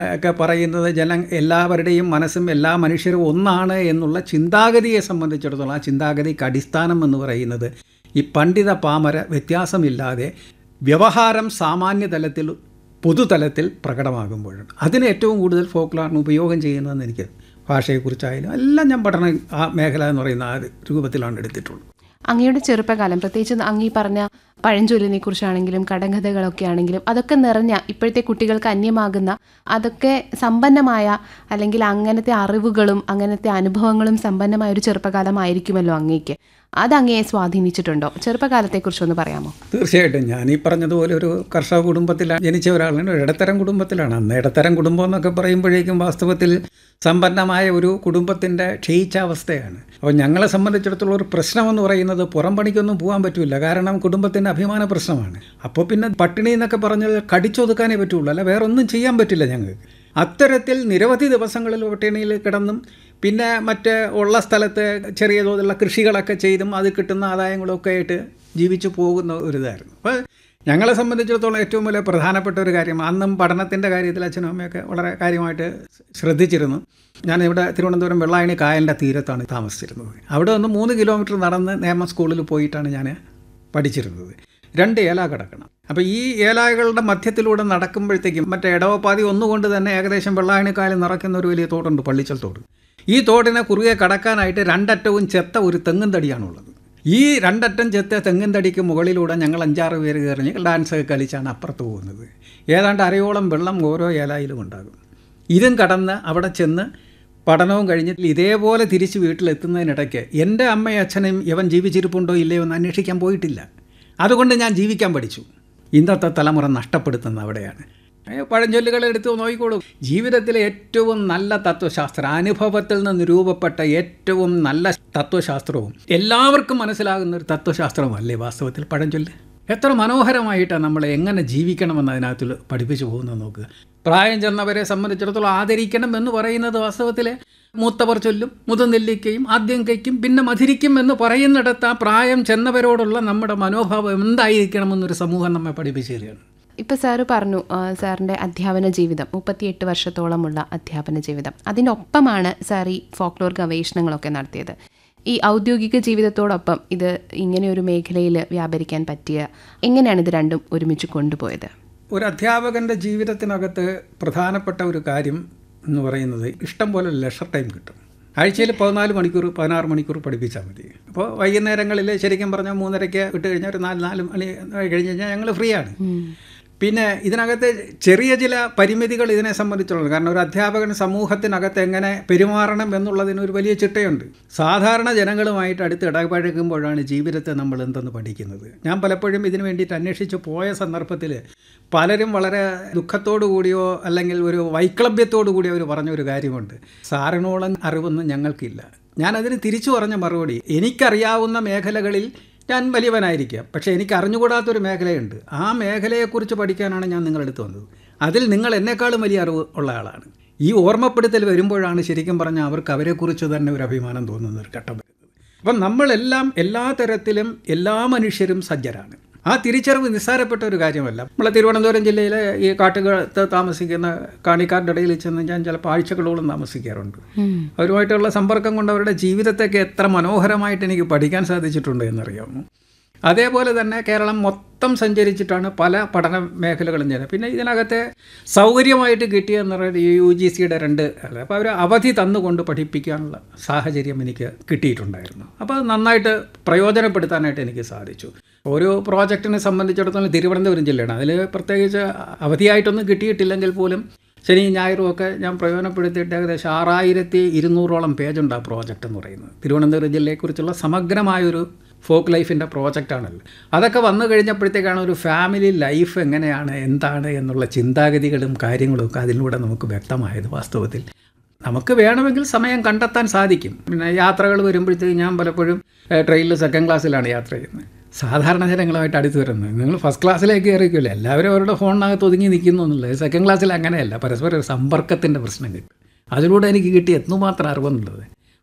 ഒക്കെ പറയുന്നത് ജന എല്ലാവരുടെയും മനസ്സും എല്ലാ മനുഷ്യരും ഒന്നാണ് എന്നുള്ള ചിന്താഗതിയെ സംബന്ധിച്ചിടത്തോളം ആ ചിന്താഗതിക്ക് അടിസ്ഥാനം എന്ന് പറയുന്നത് ഈ പണ്ഡിത പാമര വ്യത്യാസമില്ലാതെ വ്യവഹാരം സാമാന്യ തലത്തിൽ പൊതുതലത്തിൽ പ്രകടമാകുമ്പോഴാണ് അതിന് ഏറ്റവും കൂടുതൽ ഫോക്ലോറിന് ഉപയോഗം ചെയ്യുന്നതെന്ന് എനിക്ക് ഭാഷയെക്കുറിച്ചായാലും എല്ലാം ഞാൻ പഠന ആ മേഖല എന്ന് പറയുന്ന ആ രൂപത്തിലാണ് എടുത്തിട്ടുള്ളത് അങ്ങയുടെ ചെറുപ്പകാലം പ്രത്യേകിച്ച് അങ്ങ് ഈ പറഞ്ഞ പഴഞ്ചൊല്ലിനെ കുറിച്ചാണെങ്കിലും കടങ്കഥകളൊക്കെ ആണെങ്കിലും അതൊക്കെ നിറഞ്ഞ ഇപ്പോഴത്തെ കുട്ടികൾക്ക് അന്യമാകുന്ന അതൊക്കെ സമ്പന്നമായ അല്ലെങ്കിൽ അങ്ങനത്തെ അറിവുകളും അങ്ങനത്തെ അനുഭവങ്ങളും സമ്പന്നമായ ഒരു ചെറുപ്പകാലമായിരിക്കുമല്ലോ അങ്ങേക്ക് അത് അങ്ങയെ സ്വാധീനിച്ചിട്ടുണ്ടോ ചെറുപ്പകാലത്തെക്കുറിച്ചൊന്ന് പറയാമോ തീർച്ചയായിട്ടും ഞാൻ ഈ പറഞ്ഞതുപോലെ ഒരു കർഷക കുടുംബത്തിലാണ് ജനിച്ച ഒരാളാണ് ഒരു ഇടത്തരം കുടുംബത്തിലാണ് അന്ന് ഇടത്തരം കുടുംബം എന്നൊക്കെ പറയുമ്പോഴേക്കും വാസ്തവത്തിൽ സമ്പന്നമായ ഒരു കുടുംബത്തിൻ്റെ ക്ഷയിച്ച അവസ്ഥയാണ് അപ്പോൾ ഞങ്ങളെ സംബന്ധിച്ചിടത്തോളം ഒരു പ്രശ്നമെന്ന് പറയുന്നത് പുറം പണിക്കൊന്നും പോകാൻ പറ്റില്ല കാരണം കുടുംബത്തിൻ്റെ അഭിമാന പ്രശ്നമാണ് അപ്പോൾ പിന്നെ പട്ടിണി എന്നൊക്കെ പറഞ്ഞാൽ കടിച്ചൊതുക്കാനേ പറ്റുള്ളൂ അല്ല വേറെ ഒന്നും ചെയ്യാൻ പറ്റില്ല ഞങ്ങൾക്ക് അത്തരത്തിൽ നിരവധി ദിവസങ്ങളിൽ പട്ടിണിയിൽ കിടന്നും പിന്നെ മറ്റ് ഉള്ള സ്ഥലത്ത് ചെറിയ തോതിലുള്ള കൃഷികളൊക്കെ ചെയ്തും അത് കിട്ടുന്ന ആദായങ്ങളൊക്കെ ആയിട്ട് ജീവിച്ചു പോകുന്ന ഒരു ഇതായിരുന്നു അപ്പോൾ ഞങ്ങളെ സംബന്ധിച്ചിടത്തോളം ഏറ്റവും വലിയ പ്രധാനപ്പെട്ട ഒരു കാര്യം അന്നും പഠനത്തിൻ്റെ കാര്യത്തിൽ അച്ഛനും അമ്മയൊക്കെ വളരെ കാര്യമായിട്ട് ശ്രദ്ധിച്ചിരുന്നു ഞാൻ ഇവിടെ തിരുവനന്തപുരം വെള്ളായണി കായലിൻ്റെ തീരത്താണ് താമസിച്ചിരുന്നത് അവിടെ നിന്ന് മൂന്ന് കിലോമീറ്റർ നടന്ന് നേമ സ്കൂളിൽ പോയിട്ടാണ് ഞാൻ പഠിച്ചിരുന്നത് രണ്ട് ഏല കിടക്കണം അപ്പോൾ ഈ ഏലാകളുടെ മധ്യത്തിലൂടെ നടക്കുമ്പോഴത്തേക്കും മറ്റേ ഇടവപ്പാതി ഒന്നുകൊണ്ട് തന്നെ ഏകദേശം വെള്ളായണിക്കായൽ നിറയ്ക്കുന്ന ഒരു വലിയ തോടുണ്ട് പള്ളിച്ചൽ തോട് ഈ തോടിനെ കുറുകെ കടക്കാനായിട്ട് രണ്ടറ്റവും ചെത്ത ഒരു തെങ്ങും തടിയാണുള്ളത് ഈ രണ്ടറ്റം ചെത്ത തെങ്ങും തടിക്ക് മുകളിലൂടെ ഞങ്ങൾ അഞ്ചാറ് പേര് കയറി ഡാൻസൊക്കെ കളിച്ചാണ് അപ്പുറത്ത് പോകുന്നത് ഏതാണ്ട് അരയോളം വെള്ളം ഓരോ ഏലായിലും ഉണ്ടാകും ഇതും കടന്ന് അവിടെ ചെന്ന് പഠനവും കഴിഞ്ഞിട്ട് ഇതേപോലെ തിരിച്ച് വീട്ടിലെത്തുന്നതിനിടയ്ക്ക് എൻ്റെ അമ്മയും അച്ഛനെയും ഇവൻ ജീവിച്ചിരിപ്പുണ്ടോ ഇല്ലയോ എന്ന് അന്വേഷിക്കാൻ പോയിട്ടില്ല അതുകൊണ്ട് ഞാൻ ജീവിക്കാൻ പഠിച്ചു ഇന്നത്തെ തലമുറ നഷ്ടപ്പെടുത്തുന്ന അവിടെയാണ് ഏ, പഴഞ്ചൊല്ലുകൾ എടുത്ത് നോക്കിക്കോളൂ ജീവിതത്തിലെ ഏറ്റവും നല്ല തത്വശാസ്ത്രം അനുഭവത്തിൽ നിന്ന് രൂപപ്പെട്ട ഏറ്റവും നല്ല തത്വശാസ്ത്രവും എല്ലാവർക്കും മനസ്സിലാകുന്ന ഒരു തത്വശാസ്ത്രമല്ലേ വാസ്തവത്തിൽ പഴഞ്ചൊല്ല് എത്ര മനോഹരമായിട്ടാണ് നമ്മളെ എങ്ങനെ ജീവിക്കണമെന്ന് അതിനകത്ത് പഠിപ്പിച്ചു പോകുന്നത് നോക്കുക പ്രായം ചെന്നവരെ സംബന്ധിച്ചിടത്തോളം ആദരിക്കണം എന്ന് പറയുന്നത് വാസ്തവത്തിൽ മൂത്തവർ ചൊല്ലും മുതനെല്ലിക്കയും ആദ്യം കൈക്കും പിന്നെ മധുരിക്കും എന്ന് പറയുന്നിടത്ത് ആ പ്രായം ചെന്നവരോടുള്ള നമ്മുടെ മനോഭാവം എന്തായിരിക്കണമെന്നൊരു സമൂഹം നമ്മെ പഠിപ്പിച്ചു തരികയാണ് ഇപ്പം സാറ് പറഞ്ഞു ആ, സാറിൻ്റെ അധ്യാപന ജീവിതം മുപ്പത്തിയെട്ട് വർഷത്തോളമുള്ള അധ്യാപന ജീവിതം അതിനൊപ്പമാണ് സാർ ഈ ഫോക്ലോർ ഗവേഷണങ്ങളൊക്കെ നടത്തിയത് ഈ ഔദ്യോഗിക ജീവിതത്തോടൊപ്പം ഇത് ഇങ്ങനെ ഒരു മേഖലയിൽ വ്യാപരിക്കാൻ പറ്റിയ എങ്ങനെയാണ് ഇത് രണ്ടും ഒരുമിച്ച് കൊണ്ടുപോയത് ഒരു അധ്യാപകൻ്റെ ജീവിതത്തിനകത്ത് പ്രധാനപ്പെട്ട ഒരു കാര്യം എന്ന് പറയുന്നത് ഇഷ്ടം പോലെ ലെഷർ ടൈം കിട്ടും ആഴ്ചയിൽ പതിനാല് മണിക്കൂർ പതിനാറ് മണിക്കൂർ പഠിപ്പിച്ചാൽ മതി അപ്പോൾ വൈകുന്നേരങ്ങളിൽ ശരിക്കും പറഞ്ഞാൽ മൂന്നരയ്ക്ക് വിട്ട് കഴിഞ്ഞാൽ ഒരു നാല് നാല് മണി കഴിഞ്ഞ് കഴിഞ്ഞാൽ ഞങ്ങൾ ഫ്രീ ആണ് പിന്നെ ഇതിനകത്ത് ചെറിയ ചില പരിമിതികൾ ഇതിനെ സംബന്ധിച്ചുള്ളത് കാരണം ഒരു അധ്യാപകൻ സമൂഹത്തിനകത്ത് എങ്ങനെ പെരുമാറണം എന്നുള്ളതിന് ഒരു വലിയ ചിട്ടയുണ്ട് സാധാരണ ജനങ്ങളുമായിട്ട് അടുത്ത് ഇടപഴകുമ്പോഴാണ് ജീവിതത്തെ നമ്മൾ എന്തെന്ന് പഠിക്കുന്നത് ഞാൻ പലപ്പോഴും ഇതിനു വേണ്ടിയിട്ട് അന്വേഷിച്ച് പോയ സന്ദർഭത്തിൽ പലരും വളരെ ദുഃഖത്തോടു കൂടിയോ അല്ലെങ്കിൽ ഒരു വൈക്ലഭ്യത്തോടു കൂടിയോ അവർ പറഞ്ഞ ഒരു കാര്യമുണ്ട് സാറിനോളം അറിവൊന്നും ഞങ്ങൾക്കില്ല ഞാനതിന് തിരിച്ചു പറഞ്ഞ മറുപടി എനിക്കറിയാവുന്ന മേഖലകളിൽ ഞാൻ വലിയവനായിരിക്കാം പക്ഷേ എനിക്ക് അറിഞ്ഞുകൂടാത്തൊരു മേഖലയുണ്ട് ആ മേഖലയെക്കുറിച്ച് പഠിക്കാനാണ് ഞാൻ നിങ്ങളുടെ അടുത്ത് വന്നത് അതിൽ നിങ്ങൾ എന്നെക്കാളും വലിയ അറിവ് ഉള്ള ആളാണ് ഈ ഓർമ്മപ്പെടുത്തൽ വരുമ്പോഴാണ് ശരിക്കും പറഞ്ഞാൽ അവർക്ക് അവരെക്കുറിച്ച് തന്നെ ഒരു അഭിമാനം തോന്നുന്ന ഒരു ഘട്ടം വരുന്നത് അപ്പം നമ്മളെല്ലാം എല്ലാ തരത്തിലും എല്ലാ മനുഷ്യരും സജ്ജരാണ് ആ തിരിച്ചറിവ് നിസ്സാരപ്പെട്ട ഒരു കാര്യമല്ല നമ്മളെ തിരുവനന്തപുരം ജില്ലയിലെ ഈ കാട്ടുകാലത്ത് താമസിക്കുന്ന കാണിക്കാരുടെ ഇടയിൽ ചെന്ന് ഞാൻ ചിലപ്പോൾ ആഴ്ചകളോളം താമസിക്കാറുണ്ട് അവരുമായിട്ടുള്ള സമ്പർക്കം കൊണ്ട് അവരുടെ ജീവിതത്തെയൊക്കെ എത്ര മനോഹരമായിട്ട് എനിക്ക് പഠിക്കാൻ സാധിച്ചിട്ടുണ്ട് എന്നറിയാമോ അതേപോലെ തന്നെ കേരളം മൊത്തം സഞ്ചരിച്ചിട്ടാണ് പല പഠന മേഖലകളും ചെയ്യുന്നത് പിന്നെ ഇതിനകത്തെ സൗകര്യമായിട്ട് കിട്ടിയെന്ന് പറയുന്നത് ഈ യു ജി സിയുടെ രണ്ട് അപ്പോൾ അവർ അവധി തന്നുകൊണ്ട് പഠിപ്പിക്കാനുള്ള സാഹചര്യം എനിക്ക് കിട്ടിയിട്ടുണ്ടായിരുന്നു അപ്പോൾ അത് നന്നായിട്ട് പ്രയോജനപ്പെടുത്താനായിട്ട് എനിക്ക് സാധിച്ചു ഓരോ പ്രോജക്റ്റിനെ സംബന്ധിച്ചിടത്തോളം തിരുവനന്തപുരം ജില്ലയാണ് അതിൽ പ്രത്യേകിച്ച് അവധിയായിട്ടൊന്നും കിട്ടിയിട്ടില്ലെങ്കിൽ പോലും ശനി ഞായറും ഒക്കെ ഞാൻ പ്രയോജനപ്പെടുത്തിയിട്ട് ഏകദേശം ആറായിരത്തി ഇരുന്നൂറോളം പേജുണ്ട് ആ പ്രോജക്റ്റ് എന്ന് പറയുന്നത് തിരുവനന്തപുരം ജില്ലയെക്കുറിച്ചുള്ള സമഗ്രമായൊരു ഫോക്ക് ലൈഫിൻ്റെ പ്രോജക്റ്റാണല്ലോ അതൊക്കെ വന്നു കഴിഞ്ഞപ്പോഴത്തേക്കാണ് ഒരു ഫാമിലി ലൈഫ് എങ്ങനെയാണ് എന്താണ് എന്നുള്ള ചിന്താഗതികളും കാര്യങ്ങളും ഒക്കെ അതിലൂടെ നമുക്ക് വ്യക്തമായത് വാസ്തവത്തിൽ നമുക്ക് വേണമെങ്കിൽ സമയം കണ്ടെത്താൻ സാധിക്കും പിന്നെ യാത്രകൾ വരുമ്പോഴത്തേക്ക് ഞാൻ പലപ്പോഴും ഏഹ്, ട്രെയിനിൽ സെക്കൻഡ് ക്ലാസ്സിലാണ് യാത്ര ചെയ്യുന്നത് സാധാരണ ജനങ്ങളുമായിട്ട് അടുത്ത് വരുന്നത് നിങ്ങൾ ഫസ്റ്റ് ക്ലാസ്സിലേക്ക് കയറിക്കില്ല എല്ലാവരും അവരുടെ ഫോണിനകത്ത് ഒതുങ്ങി നിൽക്കുന്നു എന്നുള്ളത് സെക്കൻഡ് ക്ലാസ്സിൽ അങ്ങനെയല്ല പരസ്പരം ഒരു സമ്പർക്കത്തിൻ്റെ പ്രശ്നം കിട്ടും അതിലൂടെ എനിക്ക് കിട്ടിയ എത്തുമാത്രം അറിവെന്നുള്ളത്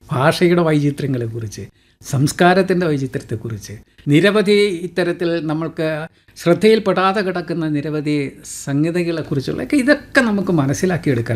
ഭാഷയുടെ വൈചിത്ര്യങ്ങളെക്കുറിച്ച് സംസ്കാരത്തിൻ്റെ വൈചിത്ര്യത്തെക്കുറിച്ച് നിരവധി ഇത്തരത്തിൽ നമ്മൾക്ക് ശ്രദ്ധയിൽപ്പെടാതെ കിടക്കുന്ന നിരവധി സംഗതികളെക്കുറിച്ചുള്ള ഒക്കെ ഇതൊക്കെ നമുക്ക് മനസ്സിലാക്കിയെടുക്കാൻ